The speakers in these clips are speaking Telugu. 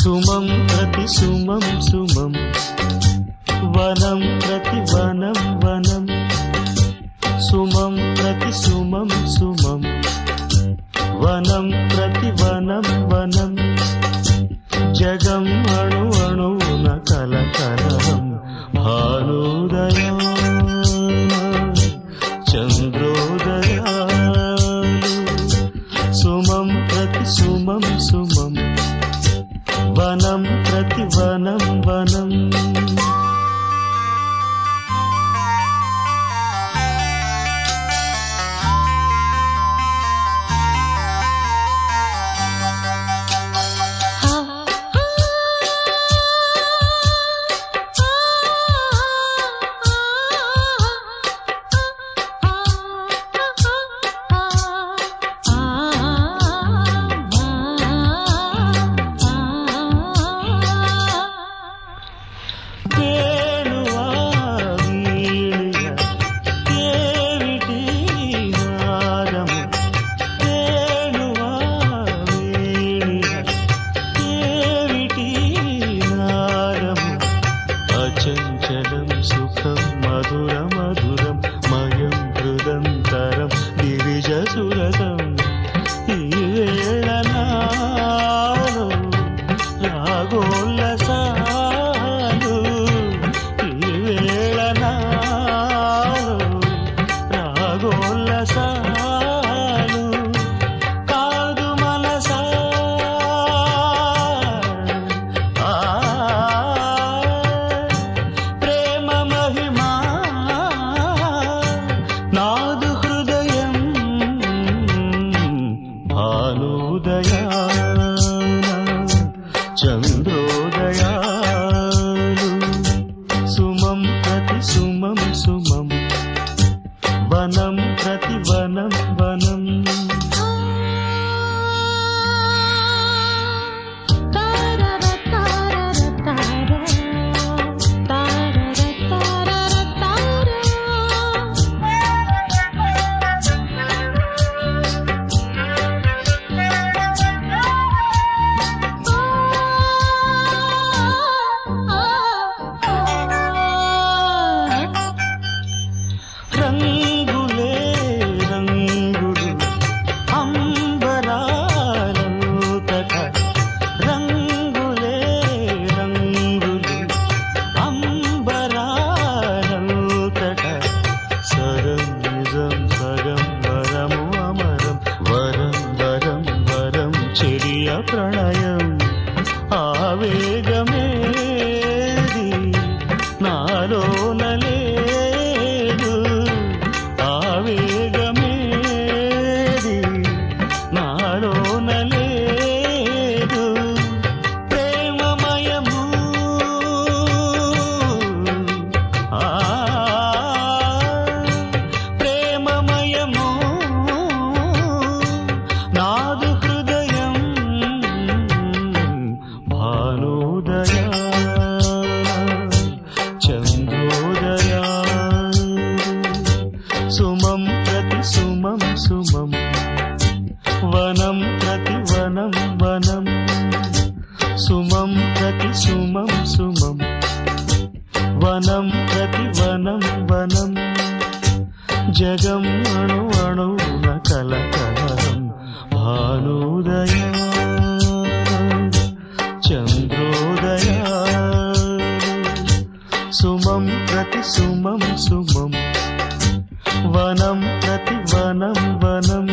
సుమం ప్రతి సుమం సుమం వనం ప్రతి వనం వనం సుమం ప్రతి సుమం సుమం వనం ప్రతి వనం వనం జగం అణు అణువున కలకలం భానుదయా చంద్రోదయాలు సుమం ప్రతి సుమం సుమం వనం ప్రతి వనం వనం వేణువా వీణ ఏమిటి నాదము వేణువా వీణ ఏమిటి నాదము అచంచలం సుఖం మధుర మధురం మయం హృదంతరం గిరిజ సురతం ఈ వేళ నాలో రాగోల్లసాలు ఈ వేళ నాలో రాగోల్లసాలు కాదు మనసా ఆ, ప్రేమ మహిమా నాదు హృదయం భానుదయాన చంద్రోదయాలు సుమం ప్రతి సుమం సుమం వనం ప్రతి వనం వనం రంగులే రంగులు అంబరాలంతట రంగులే రంగులు అంబరాలంతట సరం నిజం సగం వరము అమరం వరం వరం వరం చెరియ ప్రణయం ఆవేగమేది నాలోన లేదు ఆవేగమేది నాలోన లేదు ప్రేమమయము ఆ ప్రేమమయము నాదు హృదయం భానుదయా చంద్రోదయా సుమం ప్రతి సుమం సుమం వనం ప్రతి వనం వనం సుమం ప్రతి సుమం సుమం వనం ప్రతి వనం వనం జగం అణు అణువున కలకలం భానుదయా చంద్రోదయా సుమం ప్రతి సుమం సుమం వనం ప్రతి వనం వనం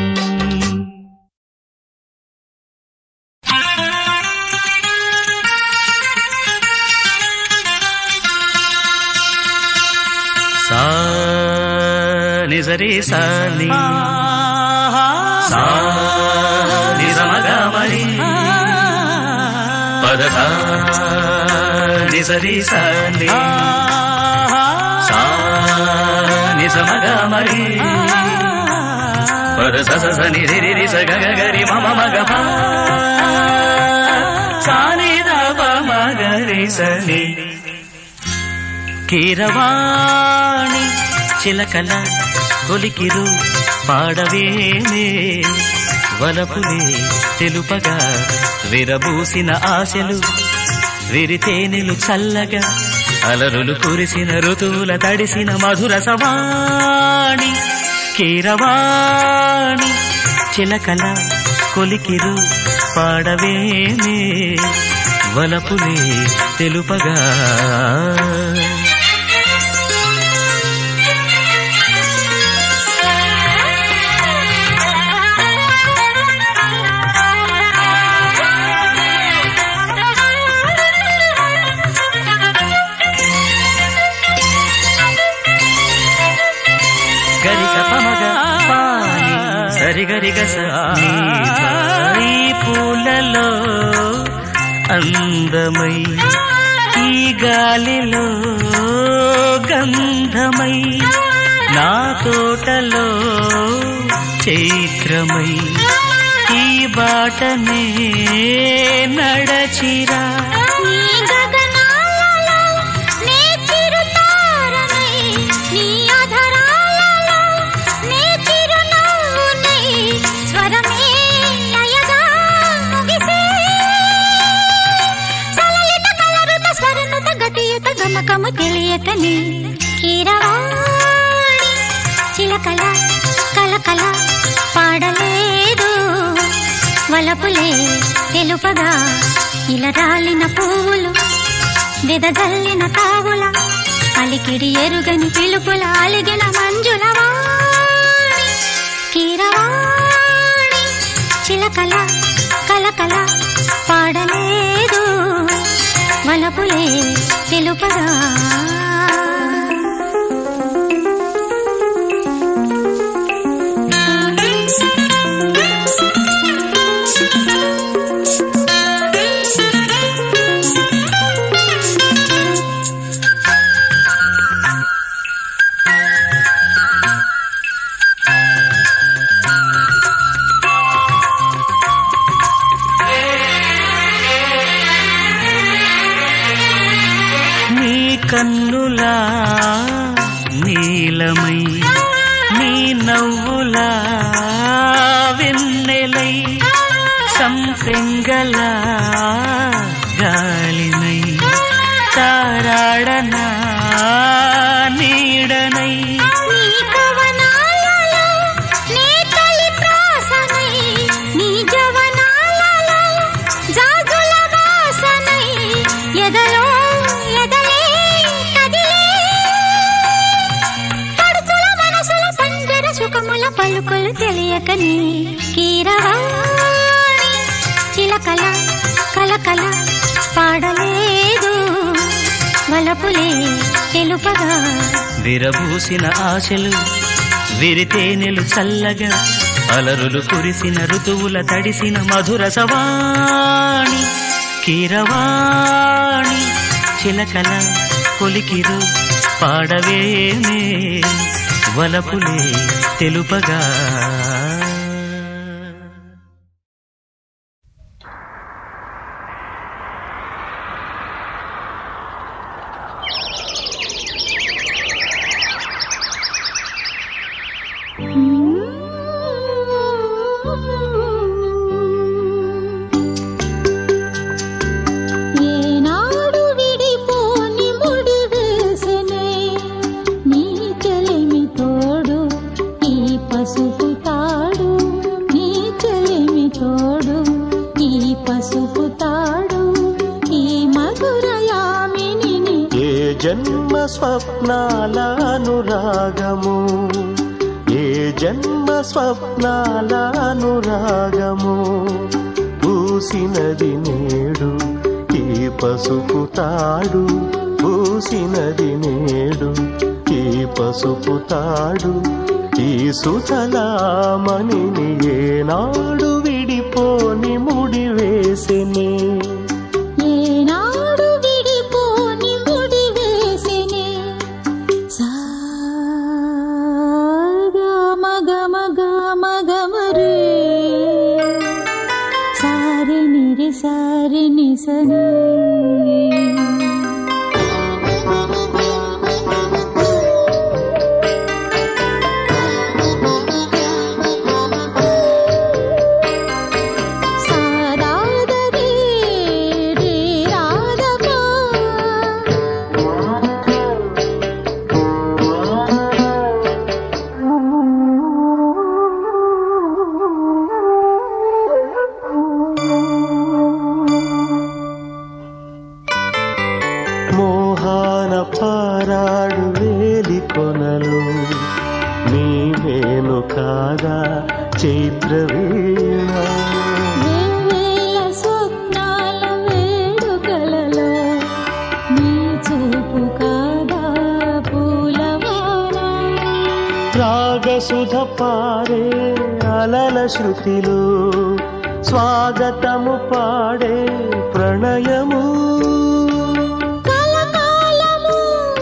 సా నిజరి సాని సా నిజమగమరి పద సా నిజరి సాని సా నిజమగమరి పద స స స ని రి రి రి స గ గ గ రి మ మ మ గ ప సా ని ద ప మ గ రి స ని కీరవాణి చిలకల కొలికిరు పాడవేమే వలపులే తెలుపగా విరబూసిన ఆశలు విరితేనెలు చల్లగా అలరులు కురిసిన ఋతువుల తడిసిన మధుర సవాణి కీరవాణి చిలకల కొలికిరు పాడవేమే వలపులే తెలుపగా గరిస పమగ పాని సరిగరి గస ఈ పూలలో అందమై ఈ గాలిలో గంధమై నా తోటలో చైత్రమై ఈ బాటనే నడచిరా నీ గగనాలలో నీ చిరుతారమై నీ అధరాలలో నీ చిరునవ్వునై స్వరమే లయగా ముగిసే సలలిత కలరుత స్వరనుత గతియుత గమకము తెలియకని కీరవాణి చిలకల కలకల పాడలేదు వలపులే తెలుపగా ఇలా రాలిన పువ్వులు వెదజల్లిన తావుల అలికిడి ఎరుగని పిలుపుల అలిగిన మంజుల వాణి కీరవాణి చిలకల కలకల పాడలేదు వలపులే తెలుపగా నీ కన్నులా నీలమై నీ నవ్వులా వెన్నెలై సంపెంగల గాలినై తారాడనా నీడనై నీ కవనాలలో నీ తొలి ప్రాసనై నీ జవనాలలో జాజుల వాసనై ఎదలో ఎదలే కదిలే పడుచుల మనసుల పంజర సుఖముల పలుకులు తెలియకని కీరవాణి చిలకల కలకల పాడలేదు వలపులే తెలుపగా విరబూసిన ఆశలు విరితేనెలు చల్లగా అలరులు కురిసిన ఋతువుల తడిసిన మధుర సవాణి కీరవాణి చిలకల కొలికిరు పాడవేమే వలపులే తెలుపగా ఏనాడు విడిపోని ముడి వేసెనే నీ చెలిమి తోడు ఈ పసుపు తాడు నీ చెలిమి తోడు ఈ పసుపు తాడు ఈ మధురయామిని ఏ జన్మ స్వప్నాల అనురాగము ఏ జన్మ స్వప్నాల అనురాగము పూసినది నేడు ఈ పసుపు తాడు పూసినది నేడు ఈ పసుపు తాడు ఈ సుతలామణిని ఏనాడు విడిపోని ముడి వేసినే ఏనాడు విడిపోని ముడి వేసెనే సాగా మగ మగ మగ మరే సారి నిరి సారి నిసనే సుధ పారే అలల శృతిలో స్వాగతము పాడే ప్రణయము కలకాలము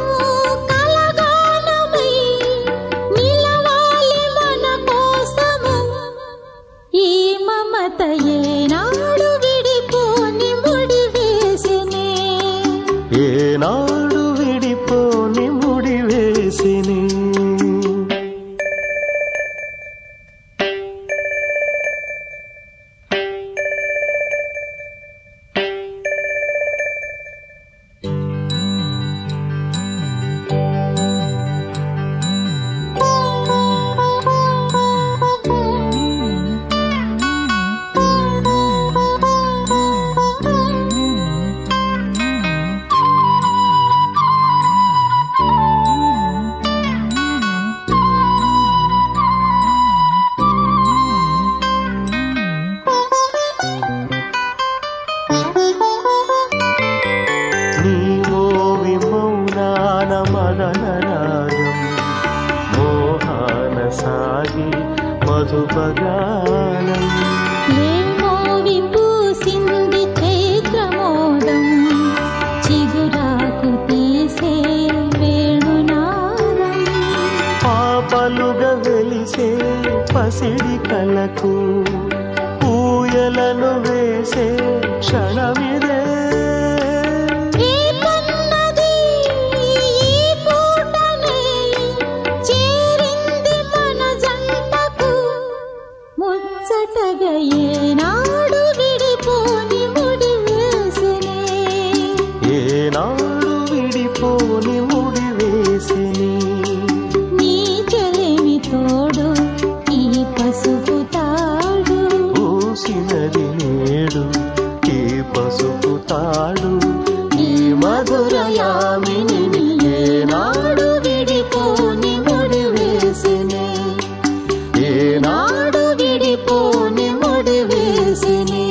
కలగానమై నిలవాలి మన కోసము ఈ మమత ఏనాడు విడిపోని ముడి వేసినే ఏనాడు విడిపోని ముడి వేసిని నీ మోవి మౌనాన మదన రాగం మోహాన సాగి మధుపగానం ఏమో విపూసింది చైత్రమోదం చిగురాకు తీసే వేణునాదం పాపలుగా వెలిసే పసిడి కలకు ఊయలను వేసే క్షణమిదే రేపన్నది ఈ పూటనే చేరింది మన జంటకు ముచ్చటగా ఏనాడు విడిపోని ముడి వేసినే ఏనాడు విడిపోని ముడి వేసిని నీ చెలిమి తోడు ఈ పసుపు తాడు పూసినది నేడు ఈ పసుపు తాడు ఈ మధురయామిని ఏనాడు విడిపోని ముడి వేసిని ఏనాడు విడిపోని ముడి వేసిని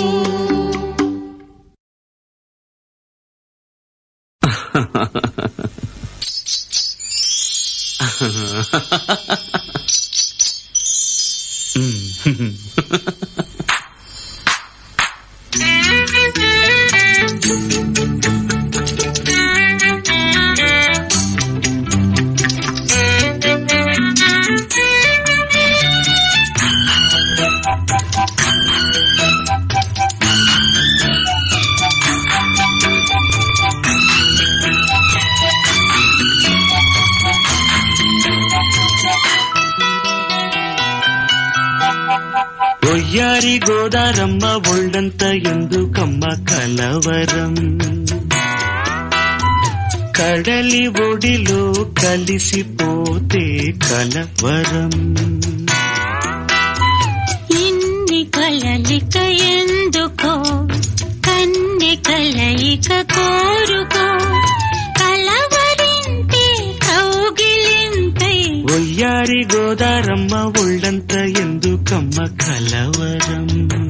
ఒయ్యారి గోదారమ్మ ఒళ్ళంత ఎందుకమ్మ కలవరం కడలి ఒడిలో కలిసిపోతే కలవరం ఇన్ని కలలిక ఎందుకో కన్నె కలయిక కోరుకో కలవరింటే కౌగిలింతై ఒయ్యారి గోదారమ్మ ఒళ్ళంత ఎందుకమ్మ కలవరం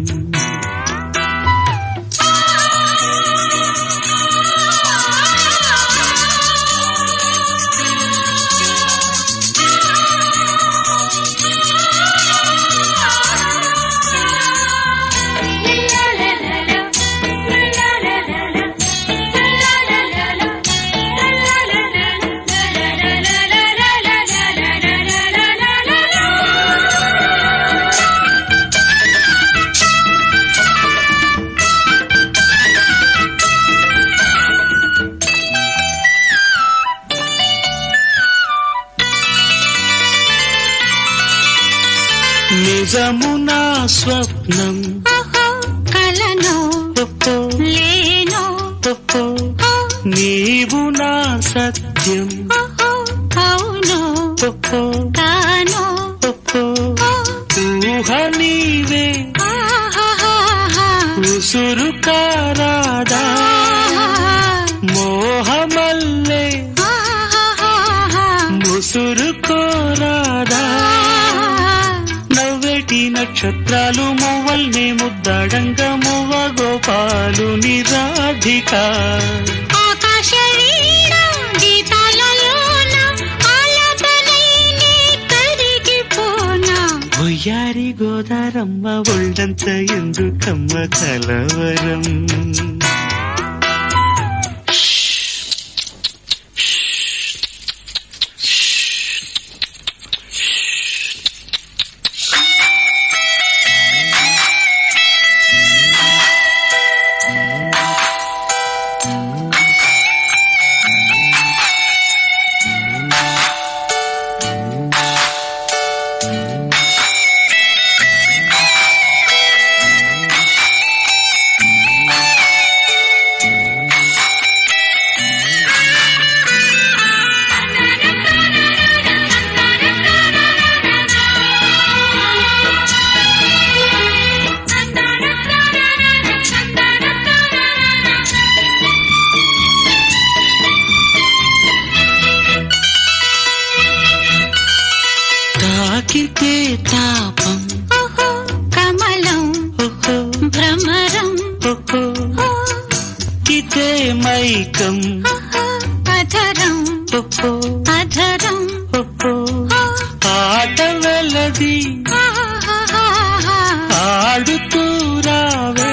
నిజము నా స్వప్నం ఓహో కలను ఓహో, లేను ఓహో, ఓ, నీవు నా సత్యం ఓహో అవును ఓహో, తాను ఓహో, ఓ, ఊహ నీవే ఆహాహాహా. ఉసురు కారాదా మోహమల్లే ఆహాహాహా. ముసురు కోరాదా నవ్వేటి నక్షత్రాలు మువ్వల్ని ముద్దడంగ మువ్వ గోపాలు నిరాధిక ఆకాశ వీణ గీతాలలోన ఆలాపనై నీ కరిగిపోనా గోదారమ్మ ఒళ్ళంత ఎందుకమ్మ కలవరం తాకితే తాపం ఓహో కమలం ఓహో భ్రమరం ఓహో ఓ, కితే మైకం ఓహో అధరం ఓహో అధరం ఓహో ఓ, ఆట వెలది ఆహాహాహా. ఆడుతూ రావే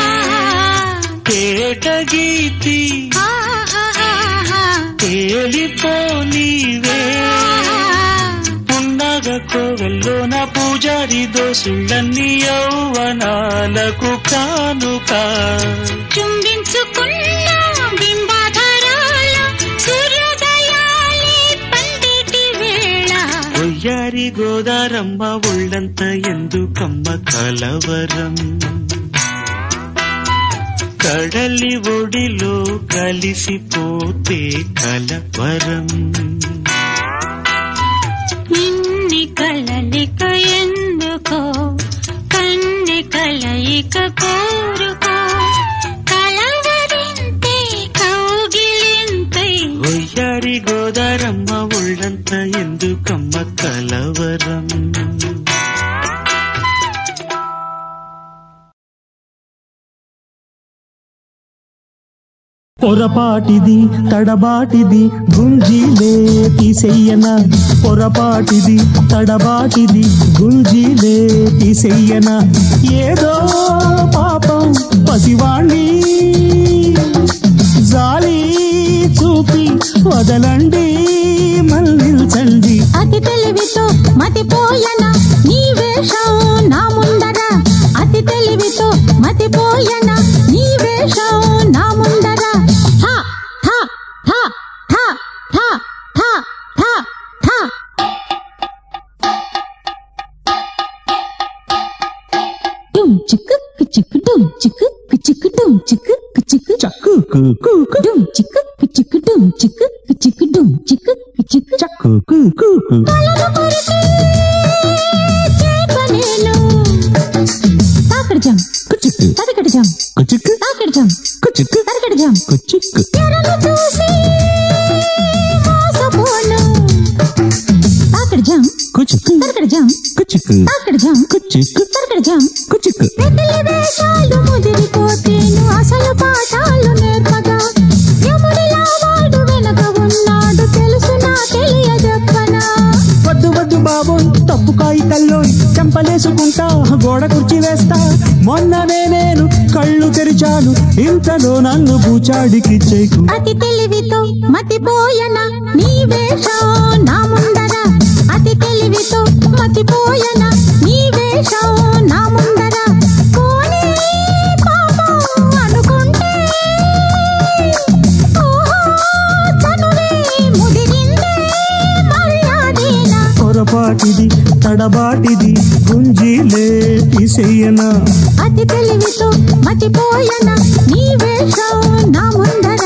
తేట గీతి ఆహాహాహా. తేలిపో నీవే ఉండగ కోవెల్లోన పూజారి దోసుళ్ళన్ని యౌవనాలకు కానుక చుంబించుకున్న బింబాధారాల సూర్యోదయాలే పండిటి వేళ ఒయ్యారి గోదారమ్మ ఒళ్ళంత ఎందుకమ్మ కలవరం కడలి ఒడిలో కలిసిపోతే కలవరం ఇన్ని కలలిక ఎందుకో కన్నె కలయిక కోరుకో కలవరింతే కౌగిలింతై ఒయ్యారి గోదారమ్మ ఒళ్ళంత ఎందుకమ్మ కలవరం పొరపాటిది తడబాటిది గుంజీలే తీసెయ్యన పొరపాటిది తడబాటిది గుంజీలే తీసెయ్యన ఏదో పాపం పసివాణ్ణి జాలి చూపి వదలండి మళ్ళించండి అతి తెలివితో మతిపోయన నీ వేషం నా ముందర అతి తెలివితో మతిపోయన నీ వేషం నా ముందర హ, హ, హ, హ, హ, హ, హ, హ. డుమ్ చిక్కు చిక్కు డుమ్ చిక్కు చిక్కు డుమ్ చిక్కు చిక్కు చక్కు కు కు కు డుమ్ చిక్కు చిక్కు డుమ్ చిక్కు చిక్కు డుమ్ చిక్కు చిక్కు చక్కు కు కు కు కలలు కొరికే చేప నేను తాకడిజం కుచిక్కు తరకడిజం కుచిక్కు తాకడిజం కుచిక్కు తరకడిజం కుచిక్కు ఎరలు చూసి మోసపోను తాకడిజం కుచిక్కు తరకడిజం కుచిక్కు తాకడిజం కుచిక్కు తరకడిజం కుచిక్కు పెద్దల వేషాలు ముదిరిపోతేను అసలు పాఠాలు నేర్పగా యముడిలా వాడు వెనక ఉన్నాడు తెలుసునా తెలియజెప్పనా వద్దు వద్దు బాబోయ్ తప్పు కాగితల్లో చెంపలేసుకుంటా గోడ కుర్చీ వేస్తా మొన్ననే నేను కళ్ళు తెరిచాను ఇంతలో నన్ను బూచాడికి చేకు అతి తెలివితో మతిపోయన నీ వేషం నా ముందర అతి తెలివితో మతిపోయన నీ వేషం నా ముందర పోనీ పాపం అనుకుంటే ఓహో తనువే ముదిరిందే మర్యాదేనా పొరపాటిది తడబాటిది గుంజీలే తీసేయనా అతి తెలివితో మతిపోయన నీ వేషం నా ముందర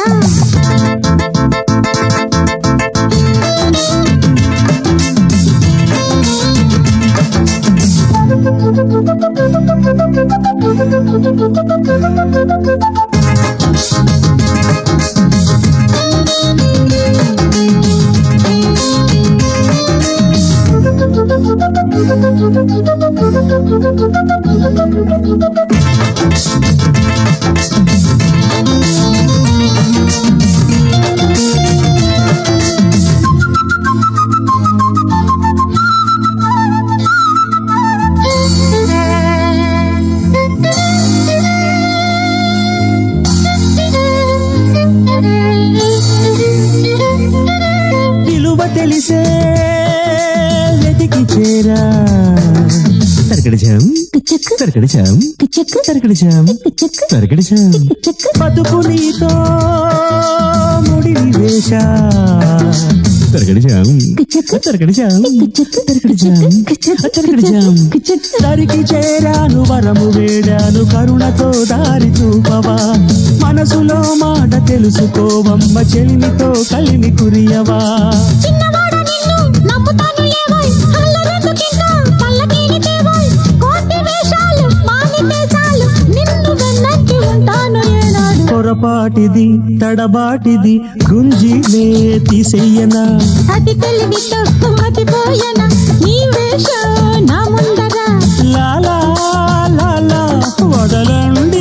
తెలిసే వెతికి చేరా తరకడిచాం కిచక్ తరకడిచాం కిచక్ తరకడిచాం కిచక్ తరకడిచాం కిచక్ బతుకు నీతో ముడిని వేశా తరకడిచాం కిచక్ తరకడిచాం కిచక్ తరకడిచాం కిచక్ తరకడిచాం కిచక్ దరికి చేరాను వరము వేడాను కరుణతో దారి చూపవా మనసులో మాట తెలుసుకోవమ్మ చెలిమితో కలిమి కురియవా చిన్నవాడ నిన్ను నమ్ముతాను లేవోయ్ అల్లరెందుకింకా పల్లకీని తేవోయ్ కోటి వేషాలు మానితే చాలు నిన్ను వెన్నంటి ఉంటాను ఏనాడు పొరపాటిది తడబాటిది గుంజి నే తీసేయనా అతి తెలివితో మతిపోయన నీ వేషం నా ముందర లాలా లాలా వదలండి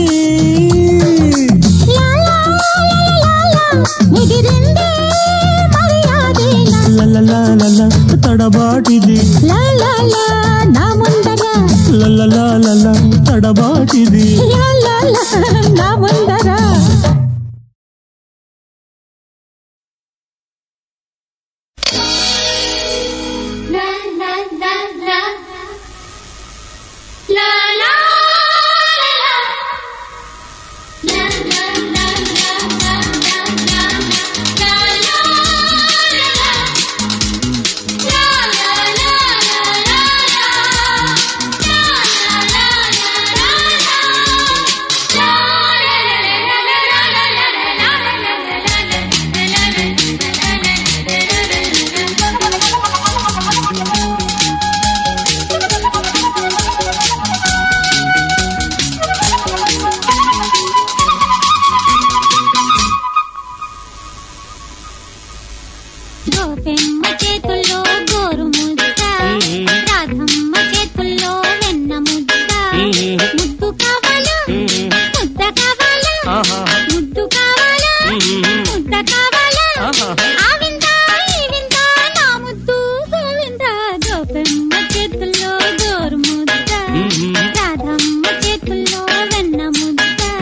లాలా లాలా ఎగిరిందే మర్యాదేనా లలలాలల తడబాటిది లాలా నా ముందర లలలాలల తడబాటిది లాలా నా ముందర La la la la La la la La la la la la la la La la la la La la la la la La la la గోపెమ్మ చేతుల్లో గోరు ముద్ద రాధమ్మ చేతుల్లో వెన్న ముద్ద ముద్దు కావాలా ముద్ద కావాలా ముద్దు కావాలా ముద్ద కావాలా ఆ విందా ఈ విందా నా ముద్దు గోవింద గోపెమ్మ చేతుల్లో గోరు ముద్ద రాధమ్మ చేతుల్లో వెన్న ముద్ద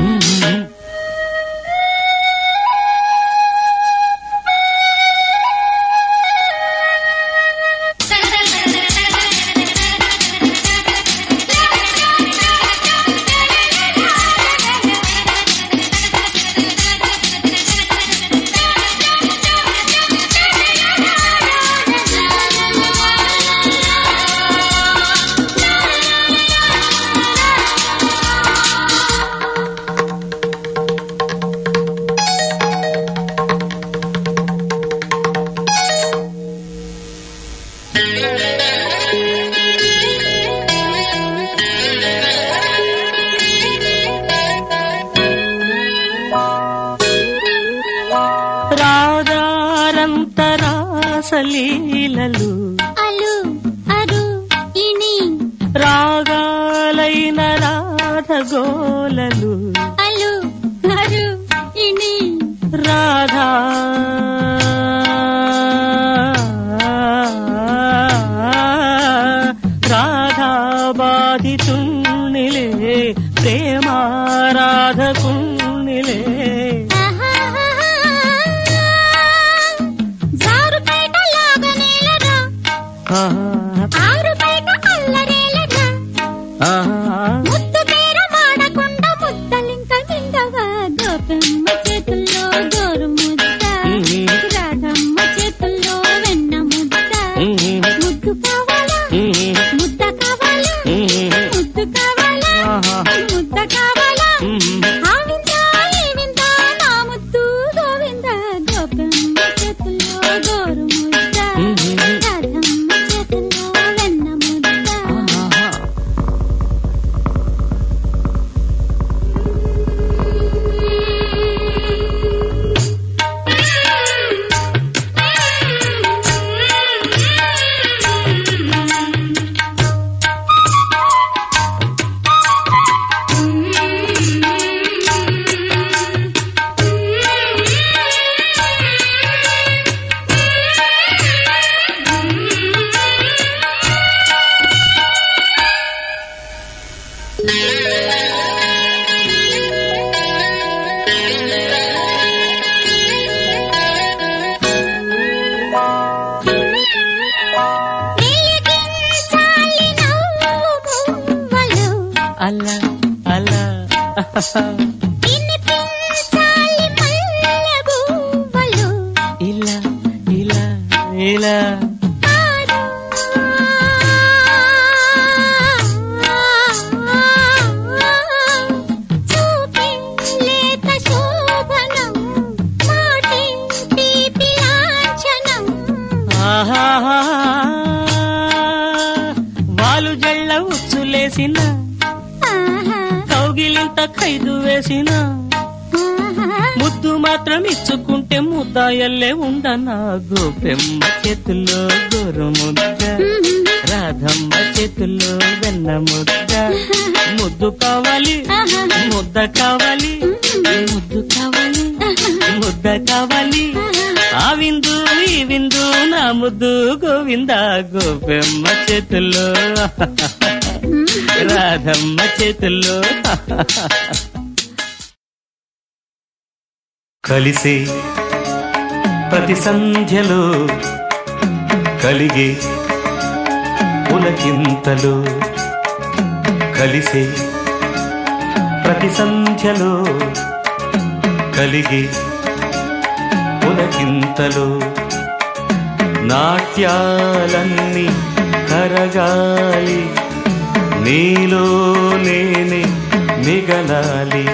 రాగారంతరాసలీలలు అలు అరు ఇని రాగాలైన రాధగోలలు అలు అరు ఇని రాధా రాధా బాధితుణ్ణిలే ప్రేమారాధకుణ్ణిలే జారుపేట లాగనేలరా ఆరుపేట అల్లరేలరా ముద్దు పేర మాడకుండా ముద్దలింక మింగవా గోపెమ్మ చేతుల్లో గోరు ముద్ద రాధమ్మ చేతుల్లో వెన్న ముద్ద ముద్దు కావాలా ముద్ద కావాలా ముద్దు కావాలా ముద్ద కావాలా ఆవింద వినిపించాలి మల్లె గువ్వలు ఇలా ఇలా ఇలా చూపింలేత శోభనం మాటింటి పిలాంఛనం ఆహాహా. వాలు జళ్ళ ఉచ్చులేసిన ఆహా కౌగిలింత ఖైదు వేసిన ఆహా ముద్దు మాత్రం ఇచ్చుకుంటే ముద్దాయల్లే ఉండనా గోపెమ్మ చేతుల్లో గోరు ముద్ద రాధమ్మ చేతుల్లో వెన్న ముద్ద ముద్దు కావాలి ముద్ద కావాలి ముద్దు కావాలి ముద్ద కావాలి ఆ విందు ఈ విందు నా ముద్దు గోవింద గోపెమ్మ చేతుల్లో రాధమ్మ చేతుల్లో కలిసే ప్రతి సంధ్యలో కలిగే పులకింతలు కలిసే ప్రతి సంధ్యలో కలిగే పులకింతలు నాట్యాలన్నీ కరగాలి నీలో నేనే మిగలాలి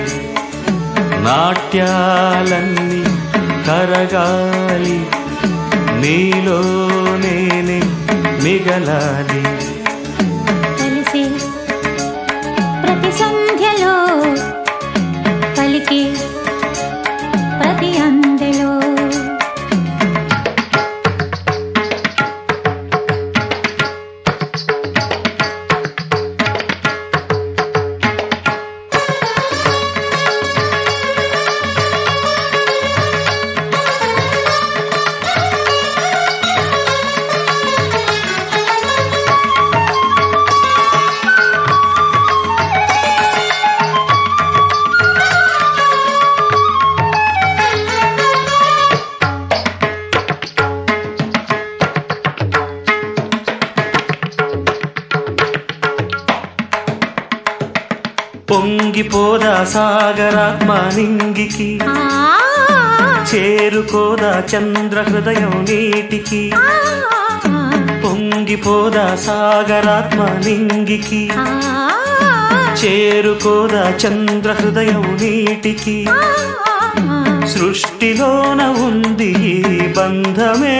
నాట్యాలన్నీ కరగాలి నీలో నేనే మిగలాలి కలిసి ప్రతి సంధ్యలో పలికి ప్రతి అందెలో పొంగిపోదా సాగరాత్మ నింగికి ఆ చేరుకోదా చంద్ర హృదయం నీటికి ఆ పొంగిపోదా సాగరాత్మ నింగికి ఆ చేరుకోదా చంద్ర హృదయం నీటికి సృష్టిలోన ఉంది ఈ బంధమే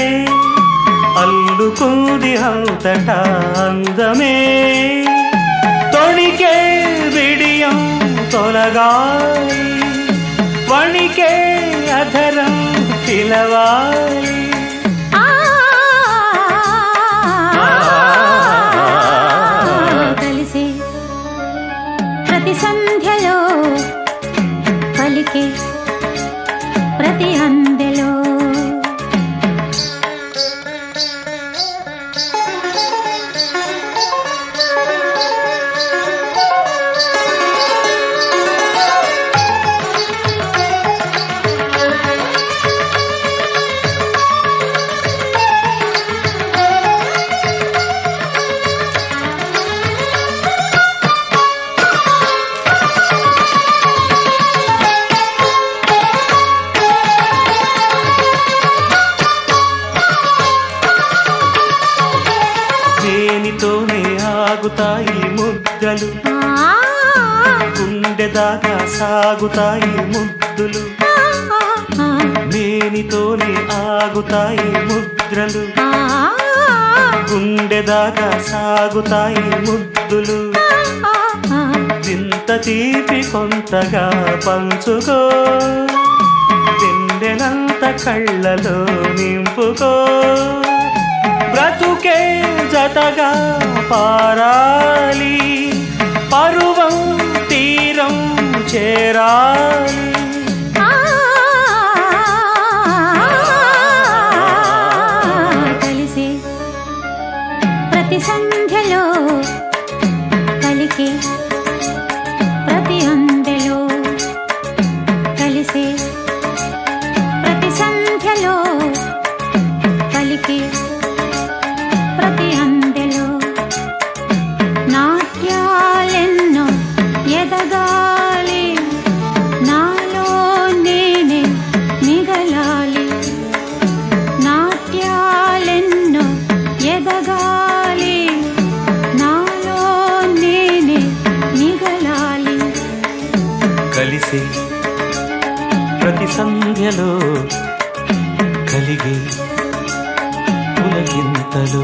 అల్లుకుంది అంతటా అందమే తొణికే విడియం తొలగాలి వణికే అధరం పిలవాలి కలిసి ప్రతి సంధ్యలో పలికే ప్రతి అందెలో దేనితోనే ఆగుతాయి ముద్దలు గుండె దాకా సాగుతాయి ముద్దులు మేనితోనే ఆగుతాయి ముద్రలు గుండె దాకా సాగుతాయి ముద్దులు ఇంత తీపి కొంతగా పంచుకో తిండెనంత కళ్ళలో నింపుకో బ్రతుకే జతగా పారాలి పరువం తీరం చేరాలి కలిసి ప్రతి సంధ్యలో కలికి ప్రతి అందెలో కలిసి ప్రతి సంధ్యలో కలికి ప్రతి అందెలో నాట్యాలెన్నో ఎదగాలి కలిసే ప్రతి సంధ్యలో కలిగే పులకింతలు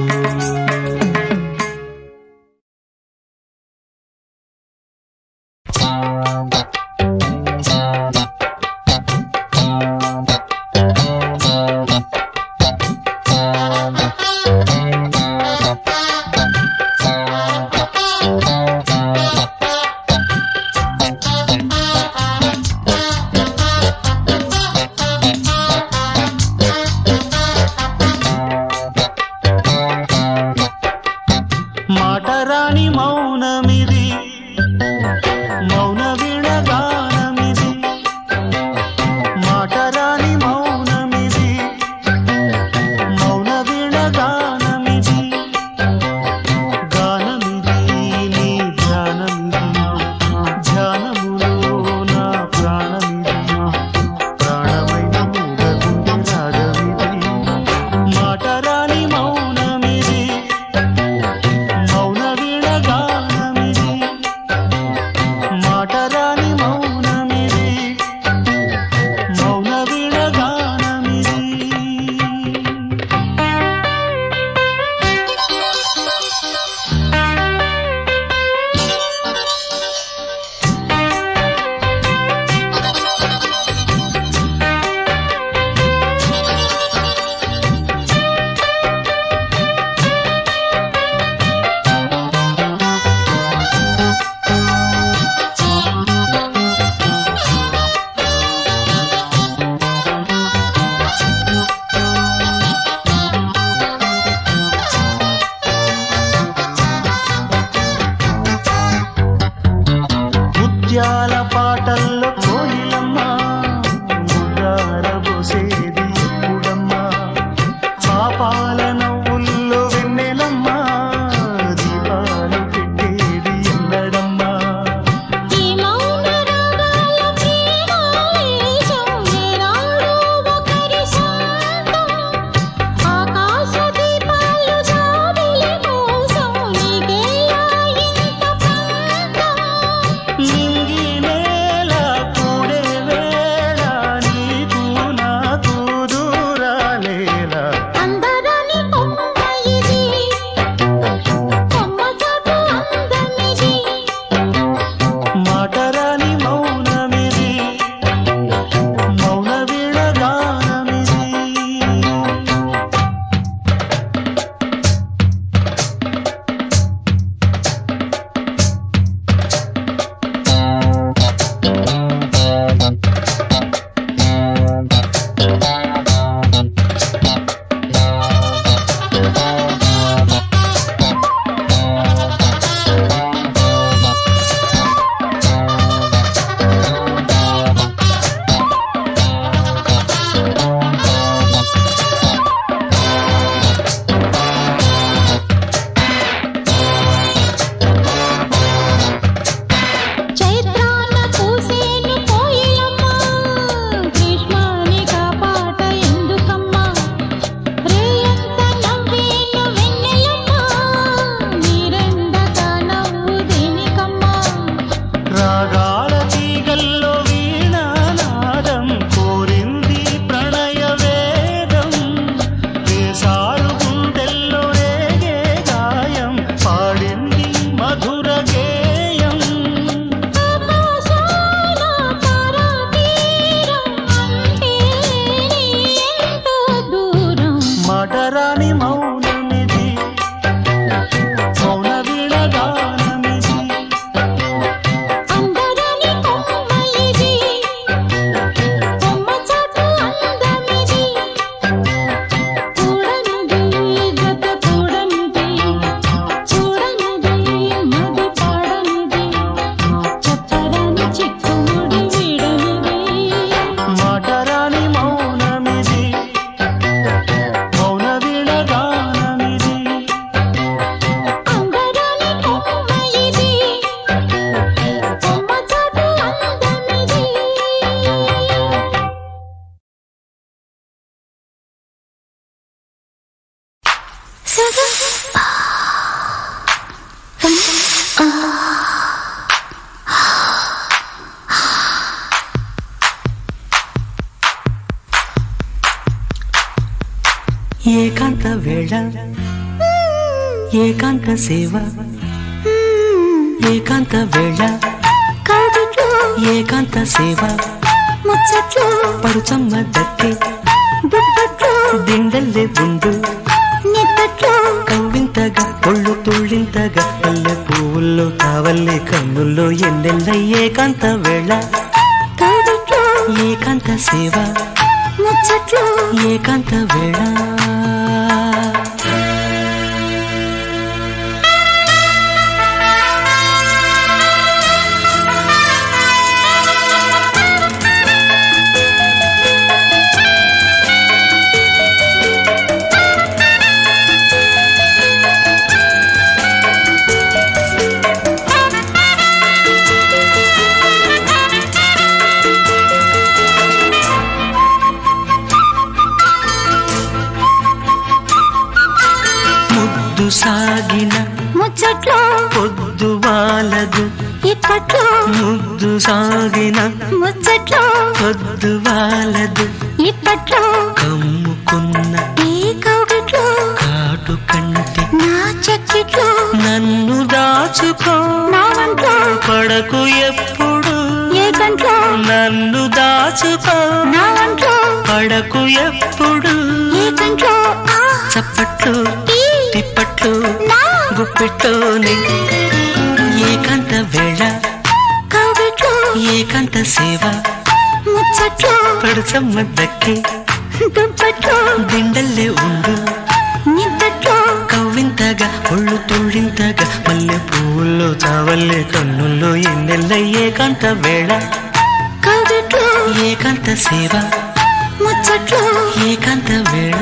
మాటరాని మౌనమిది మౌన విడగానమిది మాటరాని మౌనమిది మౌన విడగానమిది గానమిది నీ ధ్యానమిది ధ్యానములో నా ప్రాణమిది ప్రాణమైన మూగగుండె రాగమిది మాటరాని మౌనమిది మౌన విడగానమిది మాటరాని మౌనమిది మౌన విడగానమిది ముత్యాల పాటల్లో కోయిలమ్మ ముద్దారబోసేది ఎప్పుడమ్మా పాపాల నవ్వుల్లో వెన్నెలమ్మ దీపాలు పెట్టేది ఎన్నడమ్మా ఈ మౌన రాగాల ప్రేమావేశం ఏనాడు ఒకరి సొంతం. ఆకాశ దీపాలు జాబిలి కోసం నీకేలా ఇంత ప్రాంతం? నింగి నేల ఏకాంత వేళ ఏకాంత సేవ ఏకాంత వేళ కౌగిట్లో ఏకాంత సేవ ముచ్చట్లో పరుచమ్మ దక్కి దుప్పట్లో దిండల్లే ఉండు నిద్దట్లో కవ్వింతగా ఒళ్ళు తుళ్ళింతగా పల్లె పువ్వుల్లో కావల్లే కన్నుల్లో ఎన్నెల్ల ఏకాంత వేళ కౌగిట్లో ఏకాంత సేవ ముచ్చట్లో ఏకాంత వేళ ముద్దు సాగిన ముచ్చట్లో పొద్దు వాలదు ఇప్పట్లో ముద్దు సాగిన ముచ్చట్లో పొద్దు వాలదు ఇప్పట్లో కమ్ముకున్న ఈ కౌగిట్లో కాటు కంటే నా చెక్కిట్లో నన్ను దాచుకో నా వంట్లో పడకు ఎప్పుడు ఏ గంట్లో నన్ను దాచుకో నా వంట్లో పడకు ఎప్పుడు ఏ గంట్లో ఆ చప్పట్లు ఈ తిప్పట్లు నా గుప్పెట్లోని ఏకాంత వేళ కౌగిట్లో ఏకాంత సేవ ముచ్చట్లో పడుచమ్మ దక్కి దుప్పట్లో దిండల్లే ఉండు నిద్దట్లో కవ్వింతగా ఒళ్ళు తుళ్ళింతగా మల్లె పువ్వుల్లో చావల్లే కన్నుల్లో ఎన్నెల్ల ఏకాంత వేళ కౌగిట్లో ఏకాంత సేవ ముచ్చట్లో ఏకాంత వేళ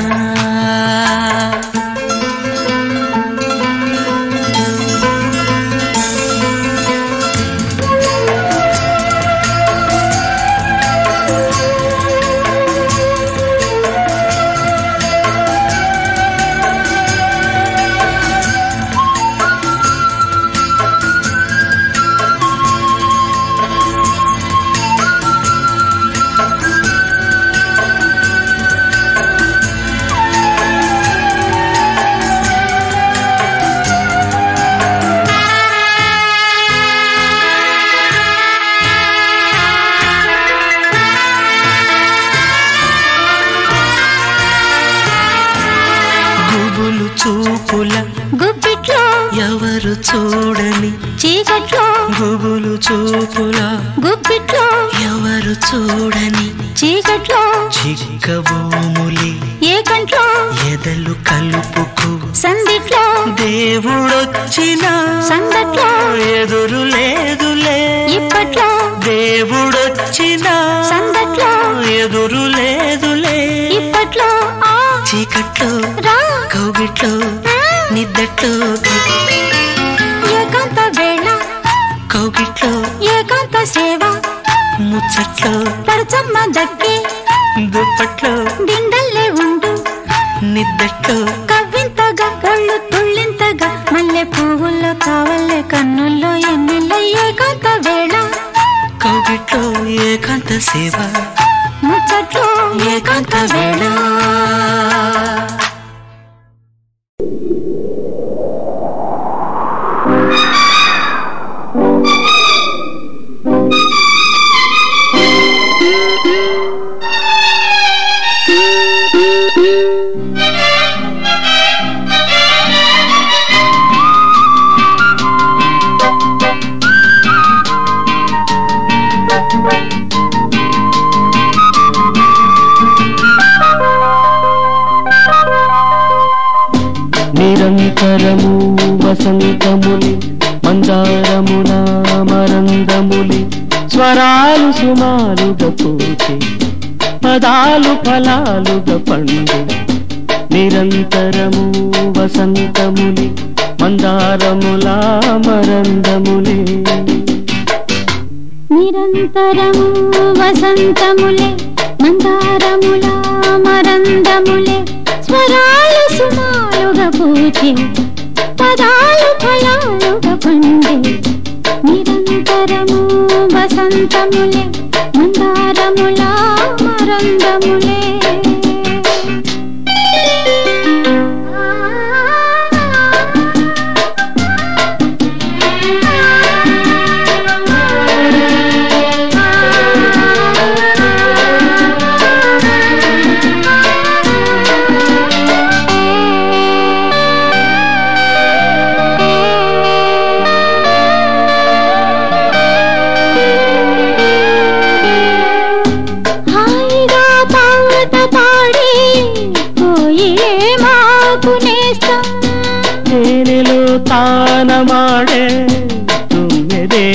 గుబులు చూపుల గుప్పిట్లో ఎవరు చూడని చీకట్లో గుబులు చూపుల గుప్పిట్లో ఎవరు చూడని చీకట్లో చిక్క భూములి ఏ కంట్లో ఎదలు కలుపుకు సందిట్లో దేవుడొచ్చిన సందట్లో ఎదురు లేదులే ఇప్పట్లో దేవుడొచ్చిన సందట్లో ఎదురు లేదులే ఇప్పట్లో ఆ చీకట్లో రా కౌగిట్లో నిద్దట్లో ఏకాంత వేళ కౌగిట్లో ఏకాంత సేవ ముచ్చట్లో పరచమ్మ దక్కి దుప్పట్లో దిండల్లే ఉండు నిద్దట్లో కవ్వింతగా ఒళ్ళు తుళ్ళింతగా మల్లె పువ్వుల్లో కావల్లే కన్నుల్లో ఎన్నెల్ల ఏకాంత వేళ కౌగిట్లో ఏకాంత సేవ ముచ్చట్లో ఏకాంత వేళ నిరంతరము వసంతములి మందారమున మరందములి స్వరాలు సుమారుగా పూచి పదాలు ఫలాలుగా పండు నిరంతరము వసంతములి మందారముల మరందములి నిరంతరము వసంతములే మందారముల మరందములే స్వరాలు సుమాలుగా పూచి పదాలు ఫలాలుగా పండే నిరంతరము వసంతములే మందారముల మరందములే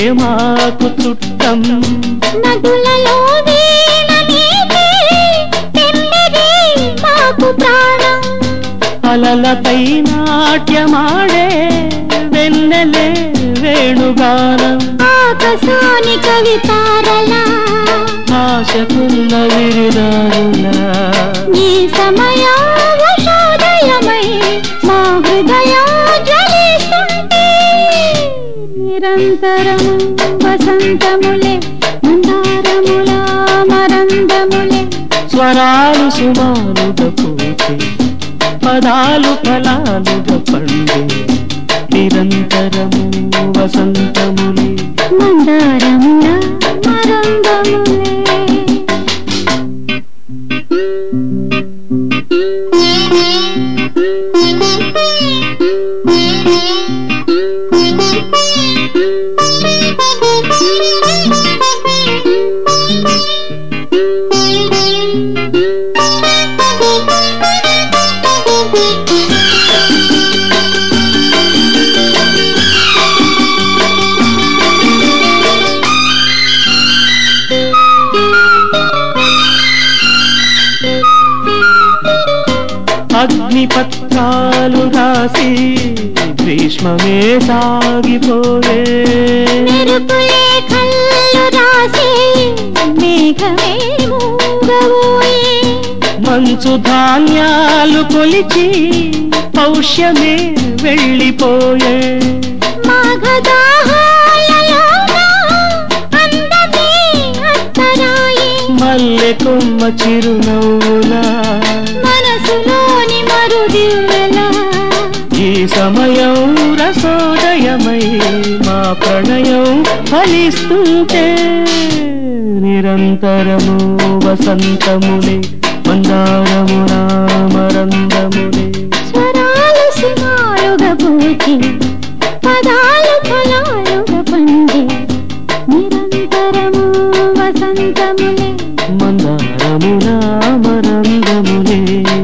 మాకు చుట్టం నదులలో వీణ నీవే, తెమ్మెరే మాకు ప్రాణం అలలపై నాట్యమాడే వెన్నెలే వేణుగానం ఆకాశాని కవితారలా ఆశకున్న విరిదారులా ఈ సమయోదయమై మా హృదయం జ్వలిస్తుంటే నిరంతరం వసంతములే మందారముల మరందములే స్వరాలు సుమారుగా పూచే పదాలు ఫలాలుగా పండే నిరంతరము వసంతములే మందారముల మరందములే అగ్నిపత్రాలు రాసి గ్రీష్మమే సాగిపోయే మెరుపులే కళ్ళు రాసి మేఘమే మూగబోయే మంచు ధాన్యాలు కొలిచి పౌష్యమే వెళ్ళిపోయే మాఘదాహాలలోన అందమే అత్తరాయే మల్లె కొమ్మ చిరునవ్వులా మనసులోని మరుదివ్వెలా ఈ సమయం రసోదయమై మా ప్రణయం ఫలిస్తుంటే నిరంతరము వసంతములే మందారమున మరందములే స్వరాలు సుమారుగా పూచి పదాలు ఫలాలుగా పండి నిరంతరము వసంతములే మందారమున మరందములే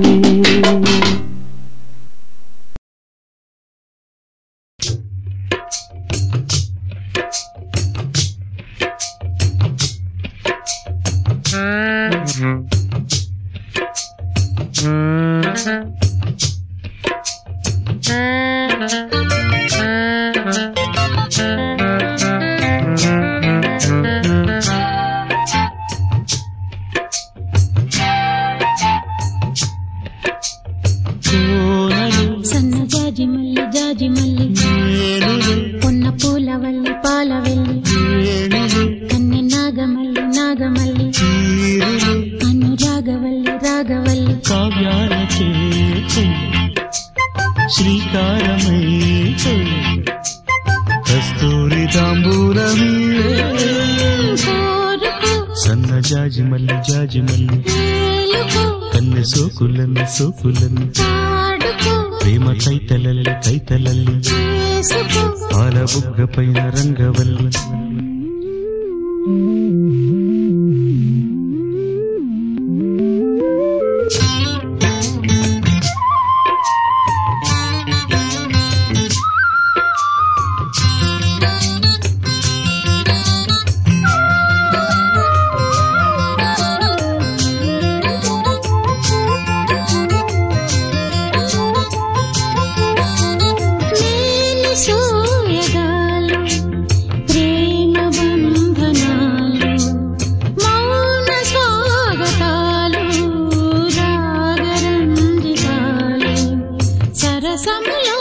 సన్న జాజి మల్లి జాజి మల్లి పొన్న పూల వల్లి పాల వెళ్ళి కన్నె నాగమల్లి నాగమల్లి అనురాగవల్లి రాగవల్లి కావ్యాల చేతు శ్రీకారమై కస్తూరి తాంబూలమీ కోరుకో సన్న జాజి మల్లి జాజి మల్లి వేలుకో కన్నె సోకులన్ని సోకులన్ని పాడుకో ప్రేమ కైతలల్లి కైతలల్లి చేసుకో పాల బుగ్గ పైన రంగవల్లి నేను సోయగాలు ప్రేమ బంధనాలు మౌన స్వాగతాలు రాగరంజితాలు సరసములో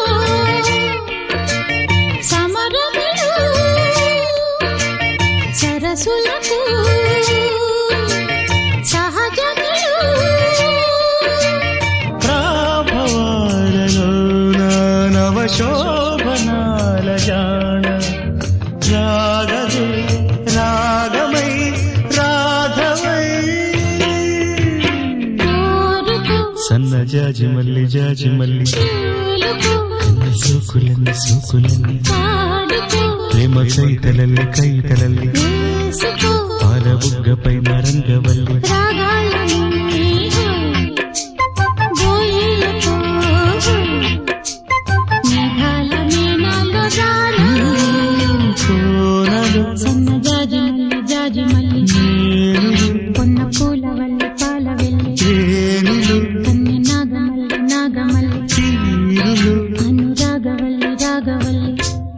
సమరములు సరసులకు సహజములు ప్రాభవాలలో నవశోభనాల జాణ రాగదే రాగమై రాధవై కోరుకు సన్న జాజి మల్లి జాజి మల్లి తేలుకు కన్న సోకులన్ని సోకులన్ని పాడుకు ప్రేమ కైతలల్లి కైతలల్లి వేసుకో పాల బుగ్గ పైన రంగవల్లి రాగాలని గోయిలతో మేఘాల మేనాలు రాను కోనలో మల్లి పొన్న పూల వల్లి పాల వెళ్ళి కన్య నాగమల్లి నాగమల్లి అనురాగవల్లి రాగవల్లి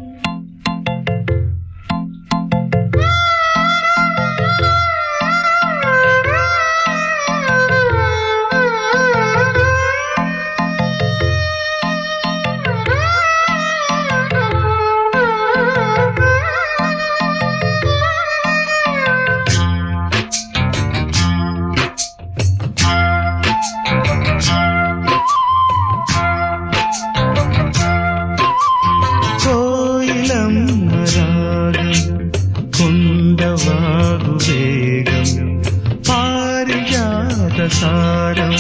కోయిలమ్మ రాగం కొండవాగు వేగం పారిజాత సారం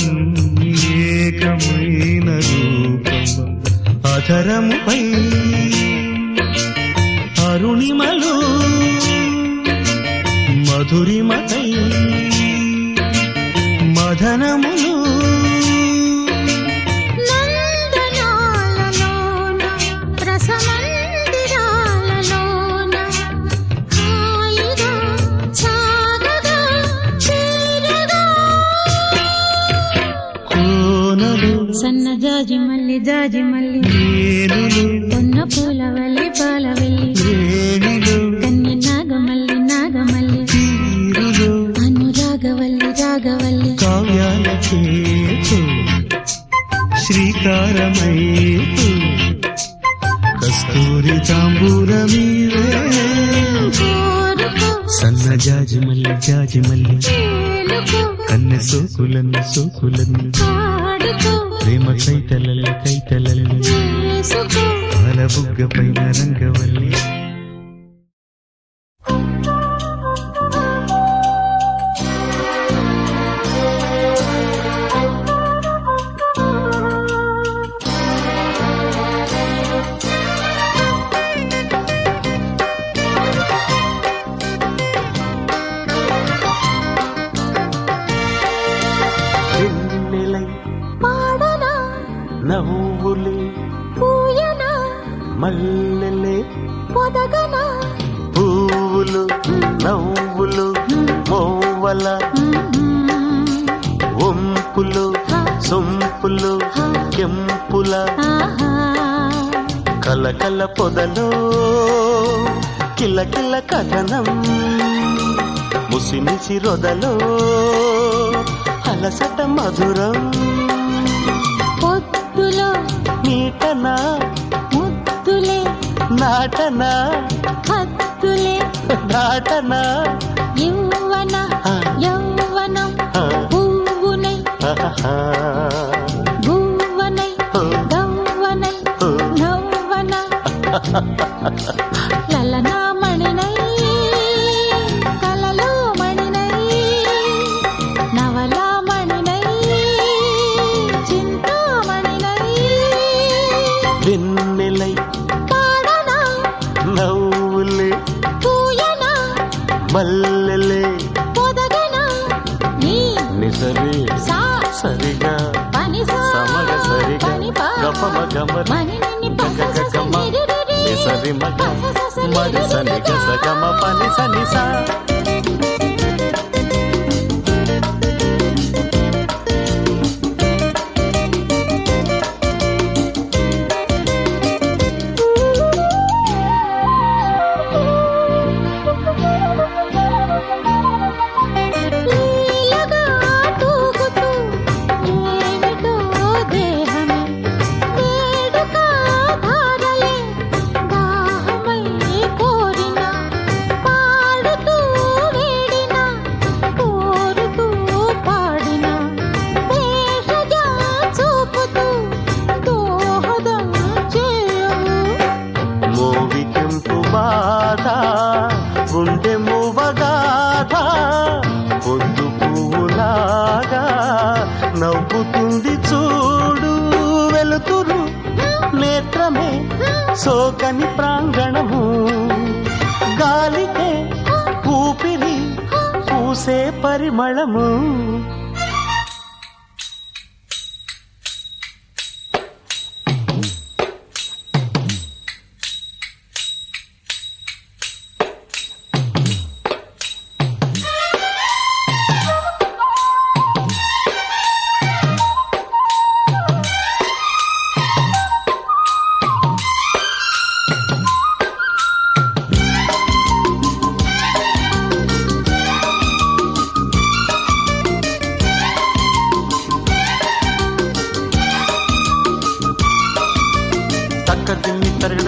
ఏకమైన రూపం అధరముపై అరుణిమలు మధురిమతై మదనములు నందనాలలోన రసమందిరాలలోన హాయిగా సాగగా చేరగా కోనలు సన్న జాజి మల్లి జాజి మల్లి ఏనులు పొన్న పూల వల్లి పాల వెళ్ళి వేణులు కన్య నాగమల్లి నాగమల్లి తీరులు అనురాగవల్లి రాగవల్లి కావ్యాల చేతు శ్రీకారమైతు కస్తూరి తాంబూరమీవే కోరుకో సన్న జాజి మల్లి జాజి మల్లి తేలుకో కన్నె సోకులన్న సోకులన్న పాడుకో ప్రేమ కైతలల్ల కైతలల్ల వేసుకో పాల బుగ్గ పైన రంగవల్లి వెన్నెలై పాడనా నవ్వులే పూయనా మల్లెలే పొదగనా పువ్వులు నవ్వులు మోవల ఒంపులు సొంపులు కెంపుల ఆహా కలకల పొదలో కిలకిల కథనం ముసిమిసి రొదలో అలసట మధురం పొద్దులో నీటన ముద్దులే నాటన హద్దులే నాటన యౌవన ఆ. యౌవనం ఆ. పువ్వునై ఆహా. గువ్వనై ఓ. గవ్వనై ఓ. నవ్వన లలనా మణినై కలలో మణినై నవలా మణినై చింతామణినై వెన్నెలై పాడనా నవ్వులే పూయనా మల్లెలే పొదగనా నీ నిసరి సా సరిగా పని సా సమగ సరిగా పని పా గపమ గమర మని నిన్ని పస సస గగగమ నిరిరిరి. నిసరి మగ పస సస మరి సని నిరిరిరి. గస గమ పని సని సా లీలగా తూగుతూ ఏమిటో దేహమే వేడుక ధారలే దాహమై కోరిన పాడుతూ వేడిన కోరుతూ పాడిన భేషజా చూపుతూ దోహదం చేయవు మోవి కెంపు బాధ గుండె మూవగాథ పొద్దు పువ్వులాగా నవ్వుతుంది చూడు వెలుతురు నేత్రమే సోకని ప్రాంగణము గాలికే ఊపిరి పూసే పరిమళము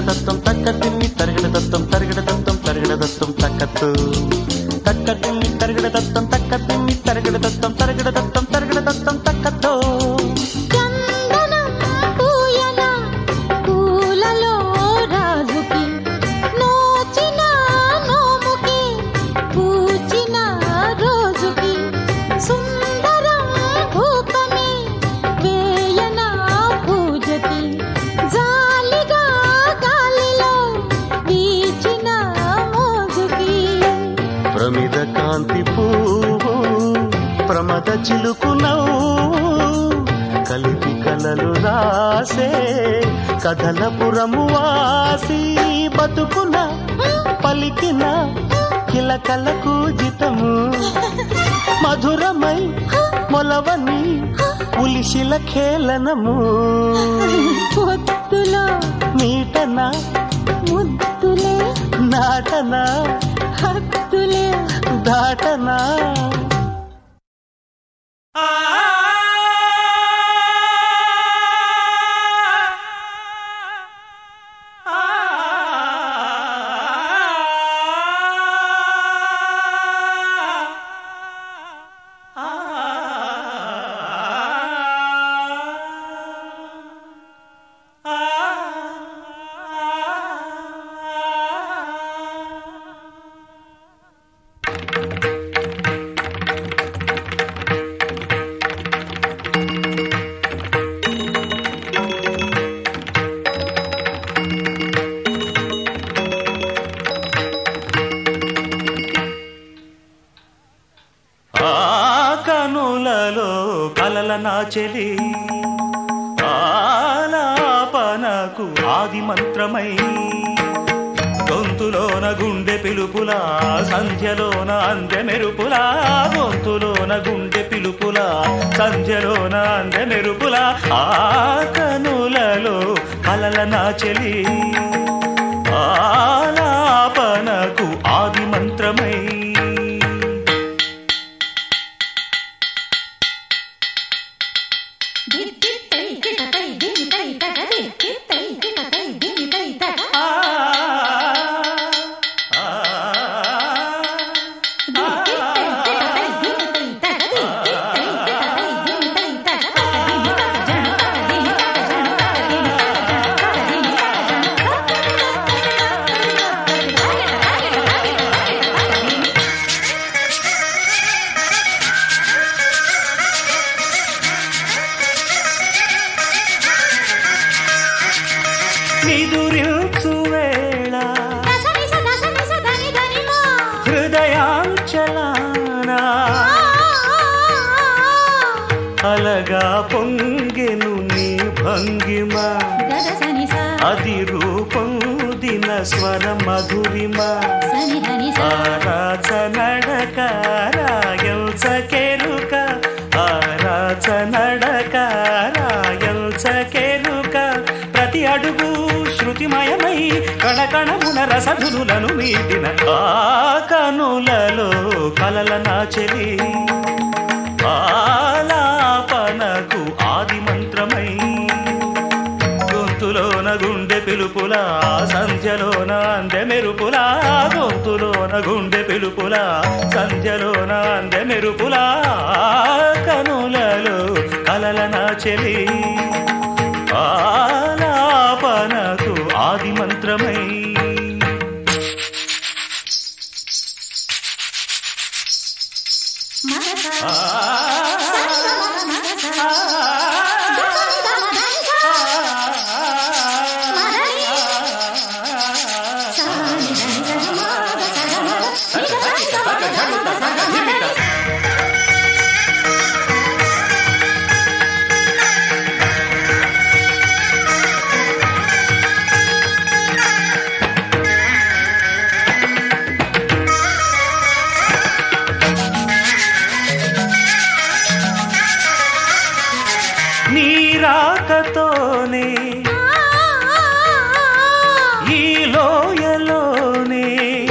తత్తం తక్క తిమ్మి తరిగిడ తత్తం తరిగిడ తత్తం తరిగిడ తత్తం తక్కత్తు తక్క తిమ్మి తరిగిడ తత్తం తక్క తిమ్మి తరిగిడ తత్తం తరిగిడ తత్తం తరిగిడ తత్తం తక్కతో చందనం పూయన పూలలో రాజుకి నోచిన నోముకి పూచిన రోజుకి సుందరం భూతమి వేయన పూజకి జాలిగా గాలిలో వీచిన మోజుకి ప్రమిద కాంతి పువ్వు ప్రమద చిలుకు నవ్వు కలిపి కలలు రాసే కథలపురము వాసి బతుకున పలికిన కిలకలకు జితము మధురమై మొలవని ఉలిశిల ఖేళనము పొత్తులో నీటన ముద్దులే నాటన హత్తులే దాటనా ఆ కనులలో కలల నాచెలి ఆలాపనకు ఆది మంత్రమై గొంతులోన గుండె పిలుపులా సంధ్యలోన అందె మెరుపులా గొంతులోన గుండె పిలుపులా సంధ్యలోన అందె మెరుపులా ఆ కనులలో కలల నాచెలి ఆలాపనకు ఆది మంత్రమై ఆ ఆ నిదురించు వేళ హృదయాంచలానా అలగా పొంగెను నీ భంగిమ అది రూపొందిన స్వర మధురిమ ఆరాచ నడక రాయల్చ కెరుక ఆరాచ నడక రాయల్చ కెరుక ప్రతి అడుగు శృతిమయమై కణకణమున రసధులను మీటిన ఆ కనులలో కలల నాచెలి ఆలాపనకు ఆది మంత్రమై గొంతులోన గుండె పిలుపులా సంధ్యలోన అందె మెరుపులా గొంతులోన గుండె పిలుపులా సంధ్యలోన అందె మెరుపులా కనులలో కలల నాచెలి ఆలాపనకు ఆది మంత్రమై నీ రాకతోనే ఈ లోయలోనే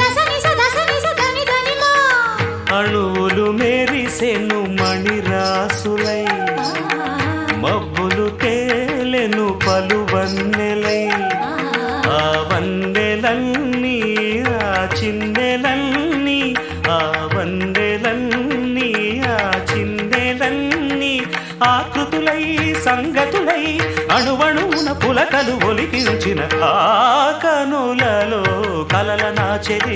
అణువులు మెరిసెను మణిరాసులై మబ్బులు తేలెను పలువన్నెలై వందెలన్నీ ఆ చిందెలన్నీ ఆ వందెలన్నీ ఆ చిందెలన్నీ ఆకృతులై సంగతులై అణువణువున పులకలు ఒలికించిన ఆ కనులలో కలల నాచెది